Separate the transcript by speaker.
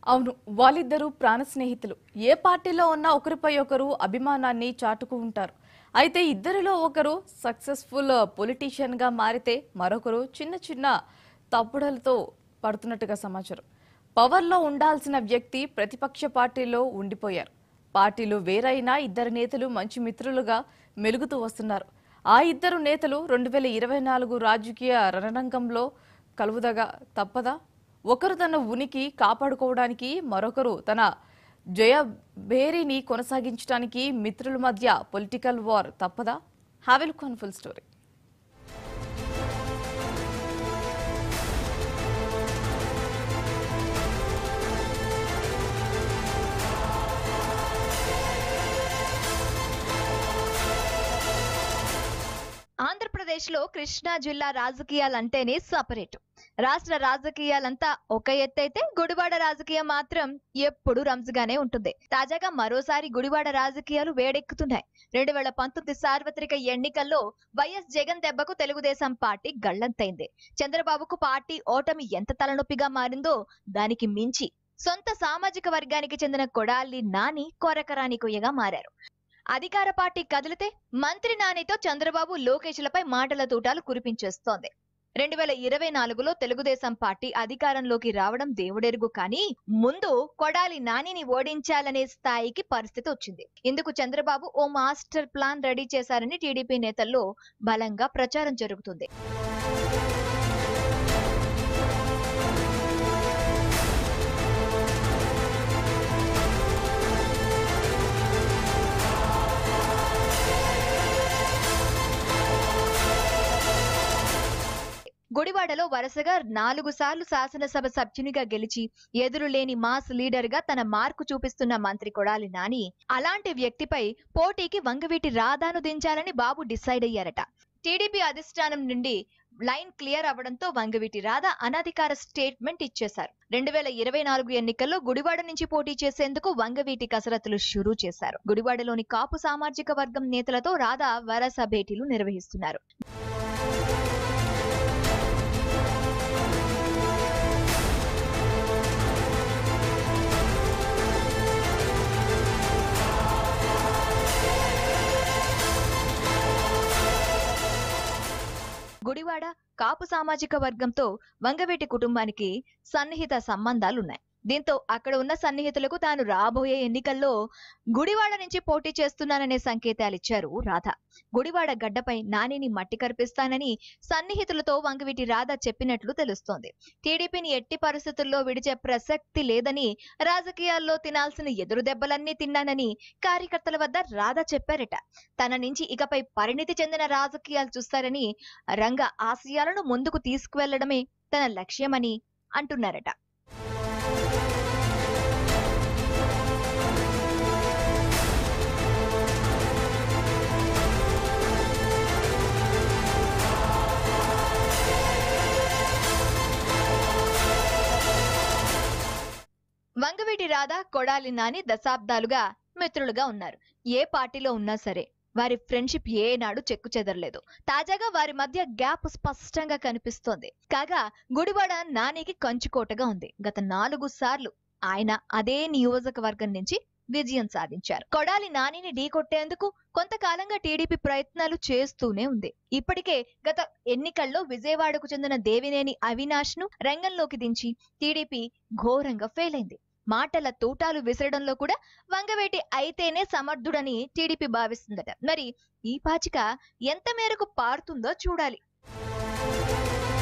Speaker 1: అవును వాళ్ళిద్దరూ ప్రాణ స్నేహితులు ఏ పార్టీలో ఉన్నా ఒకరిపై ఒకరు అభిమానాన్ని చాటుకు ఉంటారు అయితే ఇద్దరిలో ఒకరు సక్సెస్ఫుల్ పొలిటీషియన్ గా మారితే మరొకరు చిన్న చిన్న తప్పుడలతో పడుతున్నట్టుగా సమాచారం పవర్లో ఉండాల్సిన వ్యక్తి ప్రతిపక్ష పార్టీలో ఉండిపోయారు పార్టీలు వేరైనా ఇద్దరు నేతలు మంచి మిత్రులుగా మెలుగుతూ వస్తున్నారు ఆ ఇద్దరు నేతలు రెండు వేల ఇరవై నాలుగు రాజకీయ రణరంగంలో కలువుదగా తప్పదా ఒకరు తన ఉనికి కాపాడుకోవడానికి మరొకరు తన జయ బేరీని కొనసాగించడానికి మిత్రుల మధ్య పొలిటికల్ వార్ తప్పదా హ్యావెల్ కాన్ ఫుల్ స్టోరీ
Speaker 2: ఆంధ్రప్రదేశ్లో కృష్ణా జిల్లా రాజకీయాలంటేనే సపరేట్ రాష్ట్ర రాజకీయాలంతా ఒక ఎత్తైతే గుడివాడ రాజకీయం మాత్రం ఎప్పుడు రంజుగానే ఉంటుంది తాజాగా మరోసారి గుడివాడ రాజకీయాలు వేడెక్కుతున్నాయి రెండు వేల పంతొమ్మిది సార్వత్రిక ఎన్నికల్లో వైఎస్ జగన్ దెబ్బకు తెలుగుదేశం పార్టీ గల్లంతైంది చంద్రబాబుకు పార్టీ ఓటమి ఎంత తలనొప్పిగా మారిందో దానికి మించి సొంత సామాజిక వర్గానికి చెందిన కొడాలి నాని కొరకరాని కొయ్యగా మారారు అధికార పార్టీ కదిలితే మంత్రి నానితో చంద్రబాబు లోకేష్లపై మాటల తూటాలు కురిపించేస్తోంది రెండు వేల ఇరవై నాలుగులో తెలుగుదేశం పార్టీ అధికారంలోకి రావడం దేవుడెరుగు కానీ ముందు కొడాలి నానిని ఓడించాలనే స్థాయికి పరిస్థితి వచ్చింది ఇందుకు చంద్రబాబు ఓ మాస్టర్ ప్లాన్ రెడీ చేశారని టీడీపీ నేతల్లో బలంగా ప్రచారం జరుగుతుంది గుడివాడలో వరుసగా నాలుగు సార్లు శాసనసభ సభ్యునిగా గెలిచి ఎదురులేని మాస్ లీడర్ గా తన మార్కు చూపిస్తున్న మంత్రి కొడాలి నాని అలాంటి వ్యక్తిపై పోటీకి వంగవీటి రాధాను దించాలని బాబు డిసైడ్ అయ్యారట టీడీపీ అధిష్టానం నుండి లైన్ క్లియర్ అవ్వడంతో వంగవీటి రాధ అనధికార స్టేట్మెంట్ ఇచ్చేశారు రెండు వేల ఇరవై నాలుగు ఎన్నికల్లో గుడివాడ నుంచి పోటీ చేసేందుకు వంగవీటి కసరత్తులు షురూ చేశారు గుడివాడలోని కాపు సామాజిక వర్గం నేతలతో రాధ వరస భేటీలు నిర్వహిస్తున్నారు గుడివాడ కాపు సామాజిక వర్గంతో వంగవీటి కుటుంబానికి సన్నిహిత సంబంధాలున్నాయి దీంతో అక్కడ ఉన్న సన్నిహితులకు తాను రాబోయే ఎన్నికల్లో గుడివాడ నుంచి పోటీ చేస్తున్నాననే సంకేతాలిచ్చారు రాధ గుడివాడ గడ్డపై నానిని మట్టి కరిపిస్తానని సన్నిహితులతో వంగవీటి రాధ చెప్పినట్లు తెలుస్తోంది టీడీపీని ఎట్టి పరిస్థితుల్లో విడిచే ప్రసక్తి లేదని రాజకీయాల్లో తినాల్సిన ఎదురు దెబ్బలన్నీ తిన్నానని కార్యకర్తల వద్ద రాధ చెప్పారట తన నుంచి ఇకపై పరిణితి చెందిన రాజకీయాలు చూస్తారని రంగ ఆశయాలను ముందుకు తీసుకువెళ్లడమే తన లక్ష్యమని అంటున్నారట వంగవీటి రాధ కొడాలి నాని దశాబ్దాలుగా మిత్రులుగా ఉన్నారు ఏ పార్టీలో ఉన్నా సరే వారి ఫ్రెండ్షిప్ ఏనాడు చెక్కు చెదరలేదు తాజాగా వారి మధ్య గ్యాప్ స్పష్టంగా కనిపిస్తోంది కాగా గుడివాడ నానికి కంచుకోటగా ఉంది గత నాలుగు సార్లు ఆయన అదే నియోజకవర్గం నుంచి విజయం సాధించారు కొడాలి నానిని ఢీకొట్టేందుకు కొంతకాలంగా టీడీపీ ప్రయత్నాలు చేస్తూనే ఉంది ఇప్పటికే గత ఎన్నికల్లో విజయవాడకు చెందిన దేవినేని అవినాష్ ను రంగంలోకి దించి టీడీపీ ఘోరంగా ఫెయిల్ అయింది మాటల తూటాలు విసరడంలో కూడా వంగవేటి అయితేనే సమర్థుడని టీడీపీ భావిస్తుందట మరి ఈ పాచిక ఎంత మేరకు పారుతుందో చూడాలి